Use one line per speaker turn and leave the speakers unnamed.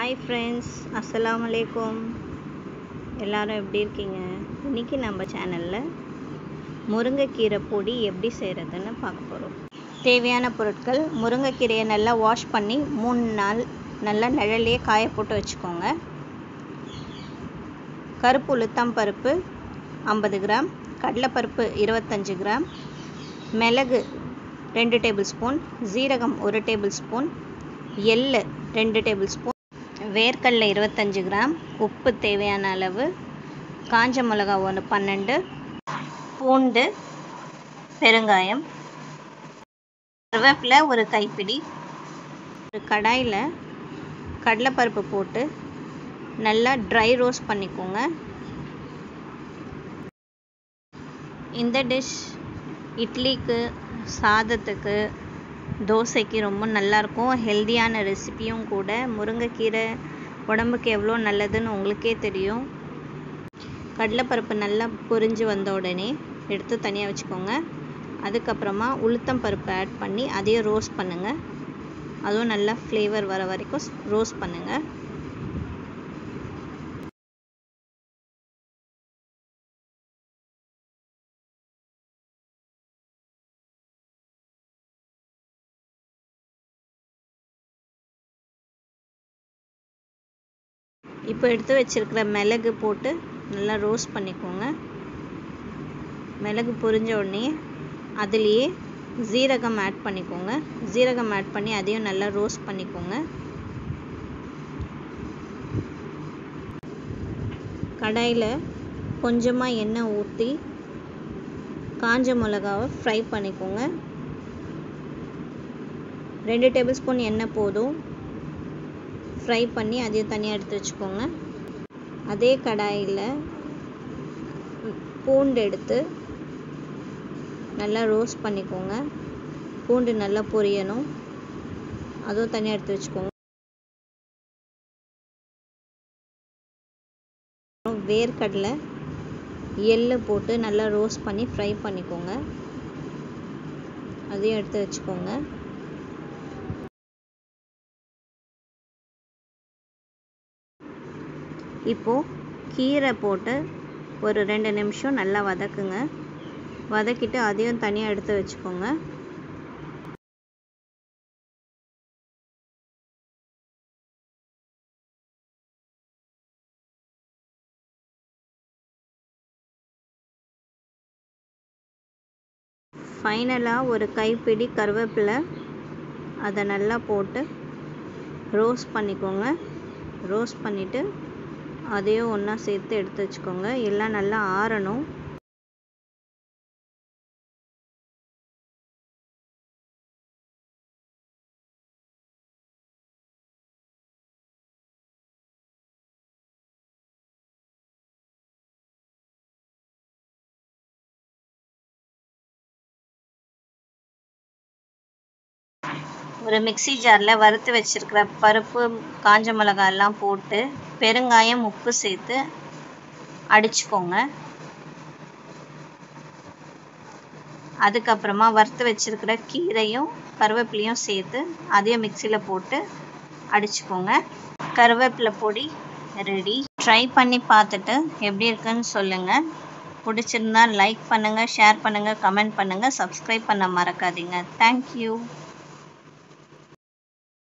hi friends அஸ்ஸலாமு அலைக்கும் எல்லாரும் எப்படி இருக்கீங்க இன்றைக்கி நம்ம சேனலில் முருங்கைக்கீரை பொடி எப்படி செய்கிறதுன்னு பார்க்க போகிறோம் தேவையான பொருட்கள் முருங்கைக்கீரையை நல்லா வாஷ் பண்ணி மூணு நாள் நல்லா நிழல்லையே காய போட்டு வச்சுக்கோங்க கருப்பு உளுத்தம் பருப்பு ஐம்பது கிராம் கடலைப்பருப்பு இருபத்தஞ்சி கிராம் மிளகு ரெண்டு டேபிள் ஸ்பூன் ஜீரகம் ஒரு டேபிள் ஸ்பூன் எள்ளு ரெண்டு டேபிள் ஸ்பூன் வேர்க்கடலை இருபத்தஞ்சி கிராம் உப்பு தேவையான அளவு காஞ்ச மிளகா ஒன்று பன்னெண்டு பூண்டு பெருங்காயம் கருவேப்பிலை ஒரு கைப்பிடி ஒரு கடாயில் கடலைப்பருப்பு போட்டு நல்லா ட்ரை ரோஸ்ட் பண்ணிக்கோங்க இந்த டிஷ் இட்லிக்கு சாதத்துக்கு தோசைக்கு ரொம்ப நல்லாயிருக்கும் ஹெல்த்தியான ரெசிபியும் கூட முருங்கைக்கீரை உடம்புக்கு எவ்வளோ நல்லதுன்னு உங்களுக்கே தெரியும் கடலைப்பருப்பு நல்லா பொரிஞ்சு வந்த உடனே எடுத்து தனியாக வச்சுக்கோங்க அதுக்கப்புறமா உளுத்தம் பருப்பு ஆட் பண்ணி அதையும் ரோஸ்ட் பண்ணுங்கள் அதுவும் நல்லா ஃப்ளேவர் வர வரைக்கும் ரோஸ்ட் பண்ணுங்கள் இப்போ எடுத்து வச்சிருக்கிற மிளகு போட்டு நல்லா ரோஸ்ட் பண்ணிக்கோங்க மிளகு பொரிஞ்ச உடனே அதுலேயே ஜீரகம் ஆட் பண்ணிக்கோங்க ஜீரகம் ஆட் பண்ணி அதையும் நல்லா ரோஸ்ட் பண்ணிக்கோங்க கடாயில் கொஞ்சமாக எண்ணெய் ஊற்றி காஞ்ச மிளகாவை ஃப்ரை பண்ணிக்கோங்க ரெண்டு டேபிள் ஸ்பூன் எண்ணெய் போதும் ஃப்ரை பண்ணி அதையும் தனியாக எடுத்து வச்சுக்கோங்க அதே கடாயில் பூண்டு எடுத்து நல்லா ரோஸ்ட் பண்ணிக்கோங்க பூண்டு நல்லா பொரியணும் அதுவும் தனியாக எடுத்து வச்சுக்கோங்க வேர்க்கடலை எள்ளு போட்டு நல்லா ரோஸ்ட் பண்ணி ஃப்ரை பண்ணிக்கோங்க அதையும் எடுத்து வச்சுக்கோங்க இப்போது கீரை போட்டு ஒரு ரெண்டு நிமிஷம் நல்லா வதக்குங்க வதக்கிட்டு அதையும் தனியாக எடுத்து வச்சுக்கோங்க ஃபைனலாக ஒரு கைப்பிடி கருவேப்பிலை அதை நல்லா போட்டு ரோஸ்ட் பண்ணிக்கோங்க ரோஸ்ட் பண்ணிவிட்டு அதையும் ஒன்றா சேர்த்து எடுத்து வச்சுக்கோங்க எல்லாம் நல்லா ஆறணும் ஒரு மிக்சி ஜாரில் வறுத்து வச்சுருக்கிற பருப்பு காஞ்ச மிளகாய் எல்லாம் போட்டு பெருங்காயம் உப்பு சேர்த்து அடிச்சுக்கோங்க அதுக்கப்புறமா வறுத்து வச்சுருக்கிற கீரையும் கருவேப்பிலையும் சேர்த்து அதையும் மிக்சியில் போட்டு அடிச்சுக்கோங்க கருவேப்பிலை பொடி ரெடி ட்ரை பண்ணி பார்த்துட்டு எப்படி இருக்குன்னு சொல்லுங்கள் பிடிச்சிருந்தா லைக் பண்ணுங்கள் ஷேர் பண்ணுங்கள் கமெண்ட் பண்ணுங்கள் சப்ஸ்கிரைப் பண்ண மறக்காதீங்க தேங்க்யூ